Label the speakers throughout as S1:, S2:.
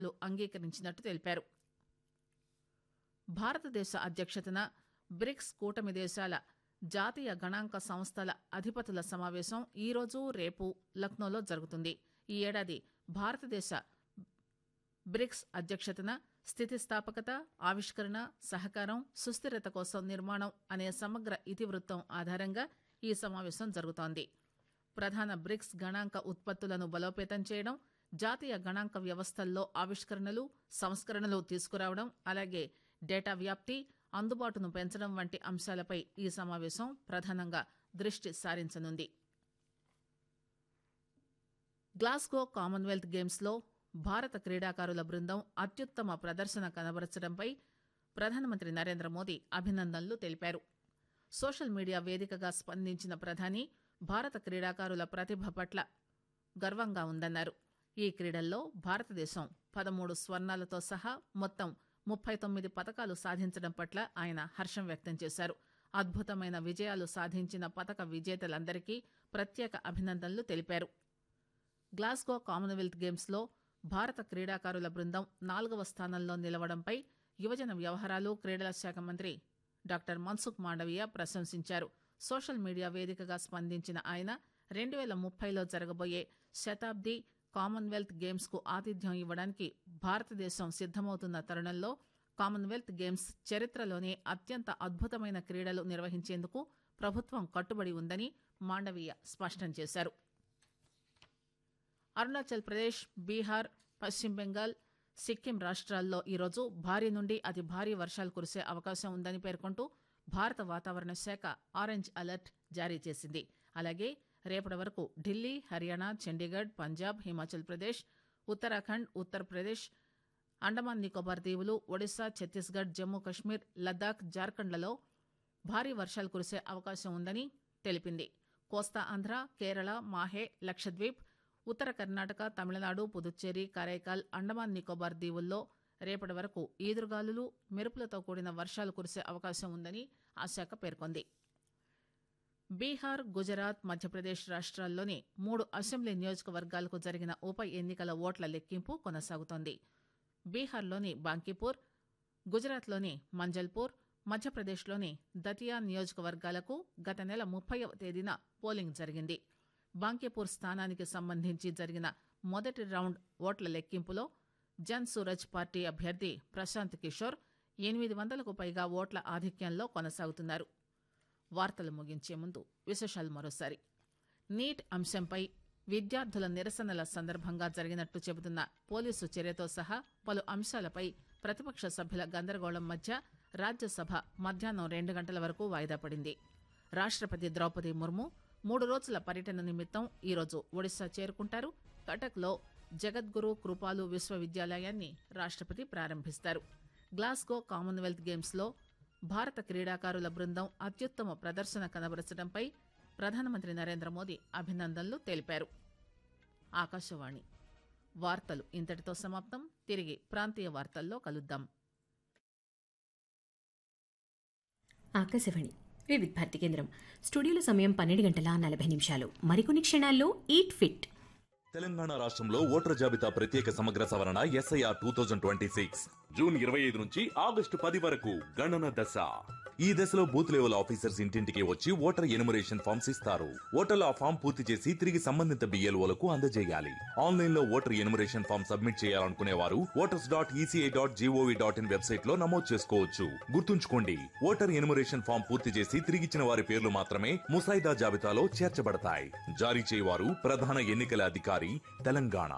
S1: లు అంగీకరించినట్టు తెలిపారు భారతదేశ అధ్యక్షతన బ్రిక్స్ కూటమి దేశాల జాతీయ గణాంక సంస్థల అధిపతుల సమావేశం ఈరోజు రేపు లక్నోలో జరుగుతుంది ఈ ఏడాది భారతదేశ బ్రిక్స్ అధ్యక్షతన స్థితిస్థాపకత ఆవిష్కరణ సహకారం సుస్థిరత కోసం నిర్మాణం అనే సమగ్ర ఇతివృత్తం ఆధారంగా ఈ సమావేశం జరుగుతోంది ప్రధాన బ్రిక్స్ గణాంక ఉత్పత్తులను బలోపేతం చేయడం జాతీయ గణాంక వ్యవస్థల్లో ఆవిష్కరణలు సంస్కరణలు తీసుకురావడం అలాగే డేటా వ్యాప్తి అందుబాటును పెంచడం వంటి అంశాలపై ఈ సమావేశం ప్రధానంగా దృష్టి సారించనుంది గ్లాస్గో కామన్వెల్త్ గేమ్స్లో భారత క్రీడాకారుల బృందం అత్యుత్తమ ప్రదర్శన కనబరచడంపై ప్రధానమంత్రి నరేంద్ర మోదీ అభినందనలు తెలిపారు సోషల్ మీడియా వేదికగా స్పందించిన ప్రధాని భారత క్రీడాకారుల ప్రతిభ పట్ల గర్వంగా ఉందన్నారు ఈ క్రీడల్లో భారతదేశం పదమూడు స్వర్ణాలతో సహా మొత్తం ముప్పై తొమ్మిది పతకాలు సాధించడం పట్ల ఆయన హర్షం వ్యక్తం చేశారు అద్భుతమైన విజయాలు సాధించిన పతక విజేతలందరికీ ప్రత్యేక అభినందనలు తెలిపారు గ్లాస్గో కామన్వెల్త్ గేమ్స్లో భారత క్రీడాకారుల బృందం నాలుగవ స్థానంలో నిలవడంపై యువజన వ్యవహారాలు క్రీడల శాఖ మంత్రి డాక్టర్ మన్సుఖ్ మాండవీయ ప్రశంసించారు సోషల్ మీడియా వేదికగా స్పందించిన ఆయన రెండు వేల ముప్పైలో జరగబోయే శతాబ్ది కామన్వెల్త్ గేమ్స్ కు ఆతిథ్యం ఇవ్వడానికి భారతదేశం సిద్దమవుతున్న తరుణంలో కామన్వెల్త్ గేమ్స్ చరిత్రలోనే అత్యంత అద్భుతమైన క్రీడలు నిర్వహించేందుకు ప్రభుత్వం కట్టుబడి ఉందని మాండవీయ స్పష్టం చేశారు అరుణాచల్ ప్రదేశ్ బీహార్ పశ్చిమ బెంగాల్ సిక్కిం రాష్ట్రాల్లో ఈరోజు భారీ నుండి అతి భారీ వర్షాలు కురిసే అవకాశం ఉందని పేర్కొంటూ భారత వాతావరణ శాఖ ఆరెంజ్ అలర్ట్ జారీ చేసింది అలాగే రేపటి వరకు ఢిల్లీ హర్యానా చండీగఢ్ పంజాబ్ హిమాచల్ ప్రదేశ్ ఉత్తరాఖండ్ ఉత్తరప్రదేశ్ అండమాన్ నికోబార్ దీవులు ఒడిశా ఛత్తీస్గఢ్ జమ్మూ కశ్మీర్ లద్దాఖ్ జార్ఖండ్లలో భారీ వర్షాలు కురిసే అవకాశం ఉందని తెలిపింది కోస్తా ఆంధ్ర కేరళ మాహే లక్షద్వీప్ ఉత్తర కర్ణాటక తమిళనాడు పుదుచ్చేరి కరైకాల్ అండమాన్ నికోబార్ దీవుల్లో రేపటి వరకు ఈదురుగాలులు మెరుపులతో కూడిన వర్షాలు కురిసే అవకాశం ఉందని ఆ శాఖ పేర్కొంది బీహార్ గుజరాత్ మధ్యప్రదేశ్ రాష్ట్రాల్లోని మూడు అసెంబ్లీ నియోజకవర్గాలకు జరిగిన ఉప ఎన్నికల ఓట్ల లెక్కింపు కొనసాగుతోంది బీహార్లోని బాంకీపూర్ గుజరాత్లోని మంజల్పూర్ మధ్యప్రదేశ్లోని దతియా నియోజకవర్గాలకు గత నెల ముప్పైవ తేదీన పోలింగ్ జరిగింది బాంకీపూర్ స్థానానికి సంబంధించి జరిగిన మొదటి రౌండ్ ఓట్ల లెక్కింపులో జన్ సూరజ్ పార్టీ అభ్యర్థి ప్రశాంత్ కిషోర్ ఎనిమిది వందలకు పైగా ఓట్ల ఆధిక్యంలో కొనసాగుతున్నారు వార్తలు ముగించే ముందు విశేషాలు మరోసారి నీట్ అంశంపై విద్యార్థుల నిరసనల సందర్భంగా జరిగినట్టు చెబుతున్న పోలీసు చర్యతో సహా పలు అంశాలపై ప్రతిపక్ష సభ్యుల గందరగోళం మధ్య రాజ్యసభ మధ్యాహ్నం రెండు గంటల వరకు వాయిదా పడింది రాష్టపతి ద్రౌపది ముర్ము మూడు రోజుల పర్యటన నిమిత్తం ఈరోజు ఒడిశా చేరుకుంటారు కటక్లో జగద్గురు కృపాలు విశ్వవిద్యాలయాన్ని రాష్టపతి ప్రారంభిస్తారు గ్లాస్గో కామన్వెల్త్ గేమ్స్లో భారత క్రీడాకారుల బృందం అత్యుత్తమ ప్రదర్శన కనబరచడంపై ప్రధానమంత్రి నరేంద్ర మోదీ అభినందనలు తెలిపారు ఆకాశవాణి వార్తలు ఇంతటితో సమాప్తం తిరిగి ప్రాంతీయ వార్తల్లో కలుద్దాం
S2: ఆకాశవాణి వివిధ భారతి కేంద్రం స్టూడియోలో సమయం పన్నెండు గంటల నలభై నిమిషాలు మరికొన్ని క్షణాల్లో ఈట్ ఫిట్
S3: తెలంగాణ రాష్ట్రంలో ఓటర్ జాబితా ప్రత్యేక సమగ్ర సవరణ SIR two thousand twenty six June ఇరవై ఐదు నుంచి ఆగస్టు పది వరకు గణన దశ ఈ దశలో బూత్ లెవెల్ ఆఫీసర్స్ ఇంటింటికి వచ్చి ఓటర్ ఎనుమరేషన్ ఫామ్స్ ఇస్తారు ఓటర్లు ఆ ఫామ్ పూర్తి చేసి తిరిగి సంబంధిత బిఎల్ఓలకు అందజేయాలి ఆన్లైన్ లో ఓటర్ ఎనుమరేషన్ ఫామ్ సబ్మిట్ చేయాలనుకునే వారు voters dot ECI dot GOV dot in website లో నమోదు చేసుకోవచ్చు గుర్తుంచుకోండి ఓటర్ ఎనుమరేషన్ ఫామ్ పూర్తి చేసి తిరిగిచ్చిన వారి పేర్లు మాత్రమే ముసాయిదా జాబితాలో చేర్చబడతాయి జారీ చేయవారు ప్రధాన ఎన్నికల అధికారి తెలంగాణ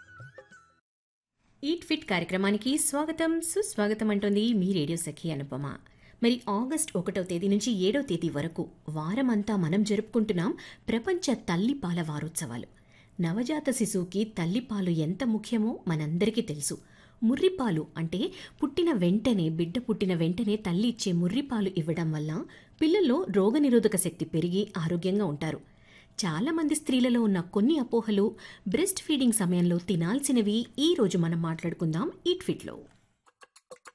S2: ఈట్ ఫిట్ కార్యక్రమానికి స్వాగతం సుస్వాగతం అంటోంది మీ రేడియో సఖి అనుపమ మరి ఆగస్ట్ ఒకటవ తేదీ నుంచి ఏడవ తేదీ వరకు వారమంతా మనం జరుపుకుంటున్నాం ప్రపంచ తల్లిపాల వారోత్సవాలు నవజాత శిశువుకి తల్లిపాలు ఎంత ముఖ్యమో మనందరికీ తెలుసు ముర్రిపాలు అంటే పుట్టిన వెంటనే బిడ్డ పుట్టిన వెంటనే తల్లి ఇచ్చే ముర్రిపాలు ఇవ్వడం వల్ల పిల్లల్లో రోగనిరోధక శక్తి పెరిగి ఆరోగ్యంగా ఉంటారు చాలా మంది స్త్రీలలో ఉన్న కొన్ని అపోహలు బ్రెస్ట్ ఫీడింగ్ సమయంలో తినాల్సినవి ఈ రోజు మనం మాట్లాడుకుందాం ఈట్ ఫిట్లో